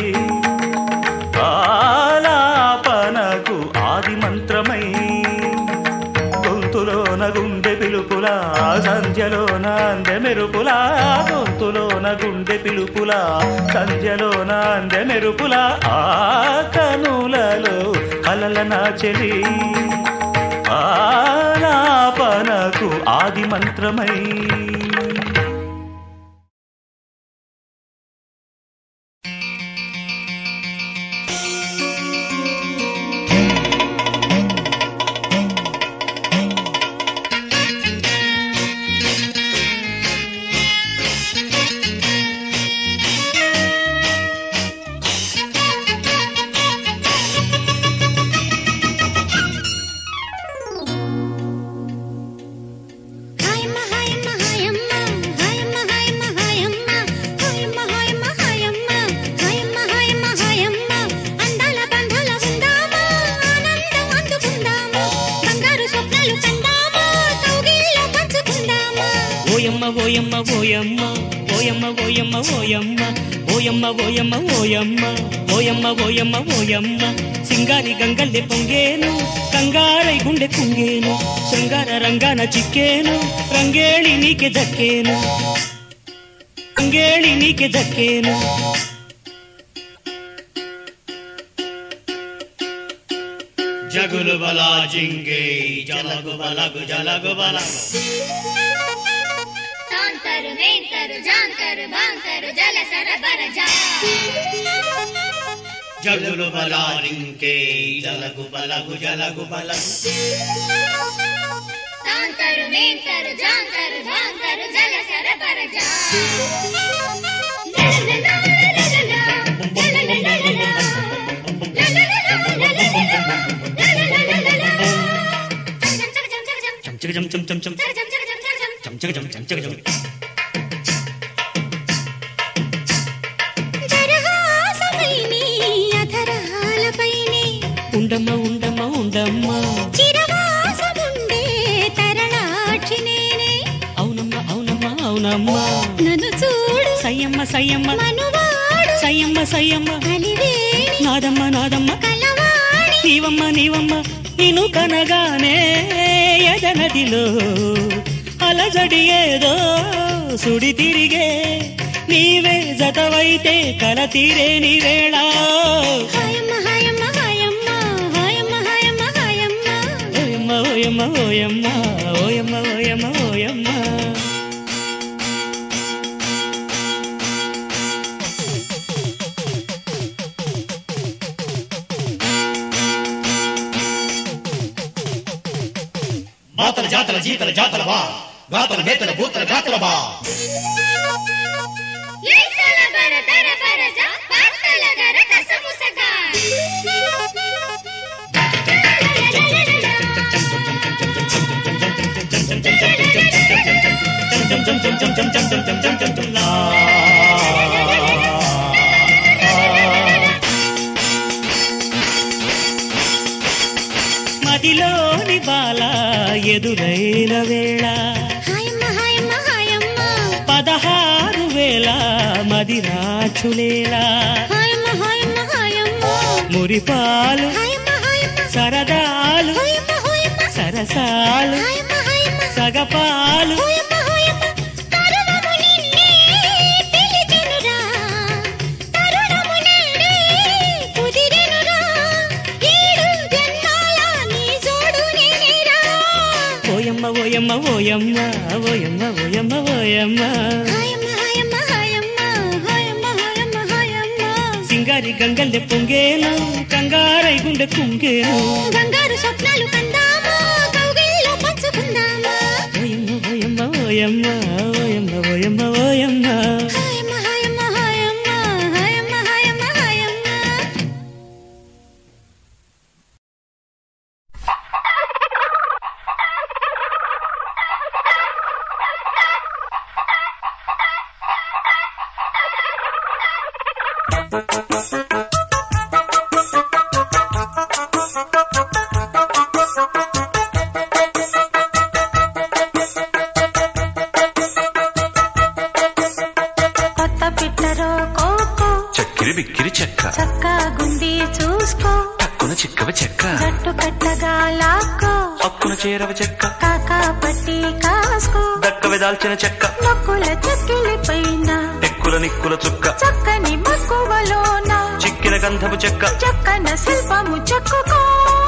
ఆలాపనకు ఆది మంత్రమై గొంతులోన గుండె పిలుపులా సంధ్యలోన అందె మెరుపులా గొంతులోన గుండె పిలుపులా సంధ్యలోన అందె మెరుపులా ఆ కనులలో కలల నాచెలి ఆలాపనకు ఆది మంత్రమై హాయమ్మ హాయమ్మ హాయమ్మ హాయమ్మ హాయమ్మ హాయమ్మ హాయమ్మ హాయమ్మ హాయమ్మ హాయమ్మ హాయమ్మ హాయమ్మ అందాల బంధాల ఉందామా ఆనందం అందుకుందామా బంగారు స్వప్నాలు కందామా కౌగిల్లో పంచుకుందామా ఓయమ్మ ఓయమ్మ ఓయమ్మ ఓయమ్మ ఓయమ్మ ఓయమ్మ ఓయమ్మ ఓయమ్మ ఓయమ్మ ఓయమ్మ ఓయమ్మ ఓయమ్మ సింగారి గంగల్లె పొంగేను కంగారై గుండె కుంగేను శృంగార రంగాన చిక్కేను రంగేళి నీకే దక్కేను రంగేళి నీకే దక్కేను జగులు బలా జింగే జలగు బలగు జలగు బలగు తాంతరు మేంతరు జాంతరు బాంతరు జల సరబర జా జగులు బలా జింగే జలగు బలగు జలగు బలగు తాంతరు మేంతరు జాంతరు బాంతరు జల సరబర జా చంచక చం చం చం చం చంచక చం చంచక చం దరహాసమైని అధరాలపైనే ఉండమ్మ ఉండమ్మ ఉండమ్మ చిరవాసముండే తరళాక్షి నేనే అవునమ్మ అవునమ్మ అవునమ్మ నన్ను చూడు సయ్యమ్మ సయ్యమ్మ మనువాడు సయ్యమ్మ సయ్యమ్మ కలివేణి నాదమ్మ నాదమ్మ కలవాణి నీవమ్మ నీవమ్మ నిన్ను కనగానే ఎదనదిలో అలజడి ఏదో సుడి తిరిగే నీవే జతవైతే కల తీరే నీ వేళ హాయమ్మ హాయమ్మ హాయమ్మ హాయమ్మ హాయమ్మ హాయమ్మ ఓయమ్మ ఓయమ్మ ఓయమ్మ ఓయమ్మ ఓయమ్మ ఓయమ్మ మాతల జాతల జీతల జాతల బా గాతల నేతల భూతల గాతల బా ఏసల బర దర బర జా పాటల గర కసముసగా మదిలోని బాల ఎదురైన వేళ హాయమ్మ హాయమ్మ హాయమ్మ పదహారు వేల మదిరాచులేలా హాయమ్మ హాయమ్మ హాయమ్మ మురిపాలు హాయమ్మ హాయమ్మ సరదాలు హాయమ్మ హాయమ్మ సరసాలు హాయమ్మ హాయమ్మ సగపాలు హోయమ్మ హోయమ్మ తరుణము నిన్నే పిలిచెనురా తరుణము నేడే కుదిరెనురా ఏడు జన్మాల నీ జోడు నేనేరా ఓయమ్మ ఓయమ్మ ఓయమ్మ ఓయమ్మ ఓయమ్మ ఓయమ్మ హాయమ్మ హాయమ్మ హాయమ్మ హాయమ్మ హాయమ్మ హాయమ్మ సింగారి గంగల్లె పొంగేను కంగారై గుండె కుంగేను బంగారు స్వప్నాలు కందామా కౌగిల్లో పంచుకుందామా ఓయమ్మ ఓయమ్మ ఓయమ్మ ఓయమ్మ ఓయమ్మ ఓయమ్మ హాయమ్మ హాయమ్మ హాయమ్మ హాయమ్మ హాయమ్మ హాయమ్మ చెక్క జట్టు కట్టగా లాక్కో హక్కున చేరవ చెక్క కాకా పట్టి కాసుకో దక్కవి దాల్చిన చెక్క నొక్కుల చెక్కిలి పైన ఎక్కుల నిక్కుల చుక్క చక్కని మక్కువలోన చిక్కిన గంధపు చెక్క చక్కన శిల్పము చెక్కుకో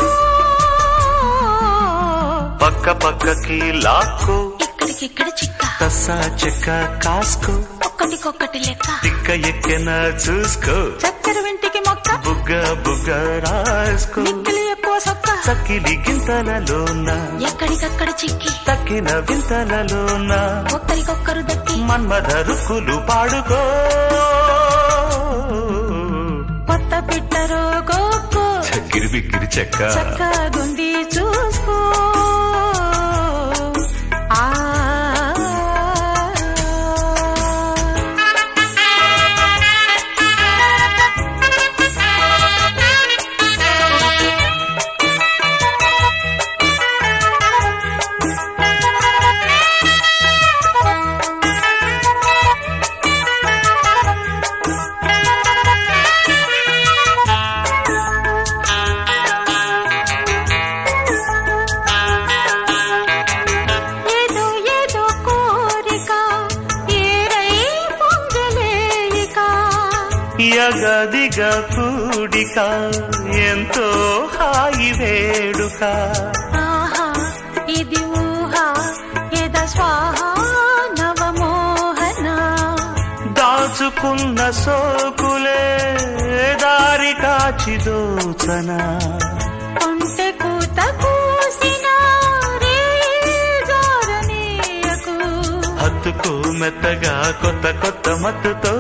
పక్క పక్కకి లాక్కో ఇక్కడికిక్కడ చిక్క కసా చెక్క కాసుకో ఒక్కటికొక్కటి లెక్క తిక్క ఎక్కెన చూసుకో చక్కెర వెంటికి మొక్క బుగ్గ బుగ్గ రాసుకో నిక్కలి ఎక్కువ సొక్క సకిలి గింతలలోన ఎక్కడికక్కడ చిక్కి తక్కిన వింతలలోన ఒక్కరికొక్కరు దక్కి మన్మధ రుక్కులు పాడుకో కొత్త పిట్టరో గోక్కో చక్కిరి బిక్కిరి చెక్క చక్కగుంది చూసుకో ఆ ఏదో ఏదో కోరిక ఏరై పొంగలేయిక యగదిగ కూడిక ఎంతో హాయి వేడుక ఆహా ఇది ఊహ ఎద స్వాహ నవమోహన దాచుకున్న సోకులే దారి కాచి దోచన కొంటె కూత కూసిన రే జారనీయకు హత్తుకు మెత్తగా కొత్త కొత్త మత్తుతో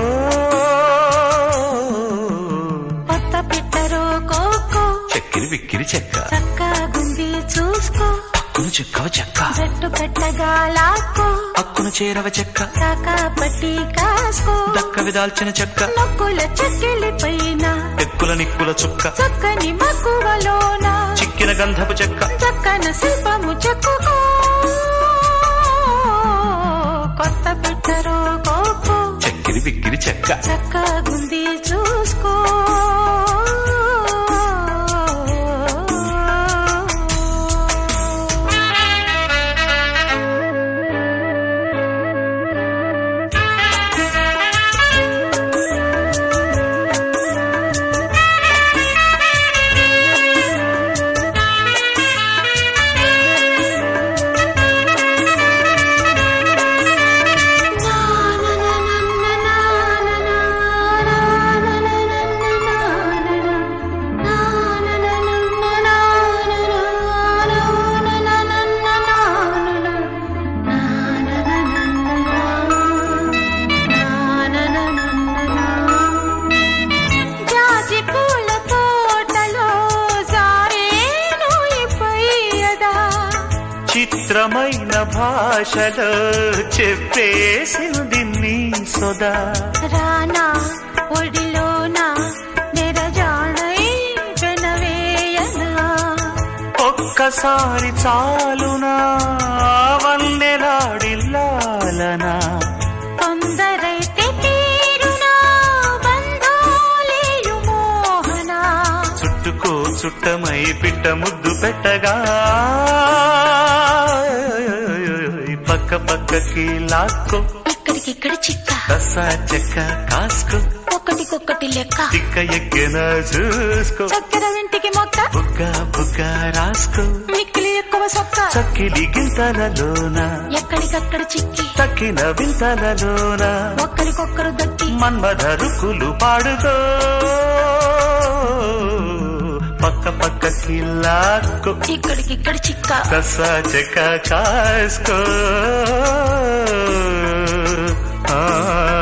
కొత్త పిట్టరో కోకో చక్కిరి విక్కిరి చెక్క చక్కగుంది చూసుకో అక్కును చెక్కవ చెక్క జట్టు కట్టగా లాక్కో అక్కును చేరవ చెక్క కాకా పట్టి కాసుకో దక్కవి దాల్చిన చెక్క నొక్కుల చెక్కిలి పైన ఎక్కుల నిక్కుల చుక్క చక్కని మక్కువలోన చిక్కిన గంధపు చెక్క చక్కన శిల్పము చెక్కుకో కొత్త పిట్టరో కోకో చక్కిరి బిక్కిరి చెక్క చక్కగుంది చూసుకో జాజి పూల తోటలో జారేను ఈ పయ్యదా చిత్రమైన భాషలో చెప్పేసింది నీ సొదా రానా ఒడిలోన నెరజాడై వెనవేయనా ఒక్కసారి చాలునా వన్నెలాడిల్లాలనా కొందరైతే తీరునా బంధాలేయు మోహనా చుట్టుకో చుట్టమై పిట్ట ముద్దు పెట్టగా పక్క పక్కకి లాక్కో ఇక్కడికిక్కడ చిక్క కసా చెక్క కాసుకో ఒక్కటికొక్కటి లెక్క చిక్క ఎక్కిన చూసుకో చక్కెర వెంటికి మొక్క బుగ్గ బుగ్గ రాసుకో మిక్కిలి ఎక్కువ సొక్క చక్కిలి గింతలలోన ఎక్కడికక్కడ చిక్కి తక్కిన వింతలలోన ఒక్కరికొక్కరు దక్కి మన్మధరుకులు పాడుకో పక్క పక్కకి లాక్కో ఇక్కడికిక్కడ చిక్క కసా చెక్క కాసుకో ఆ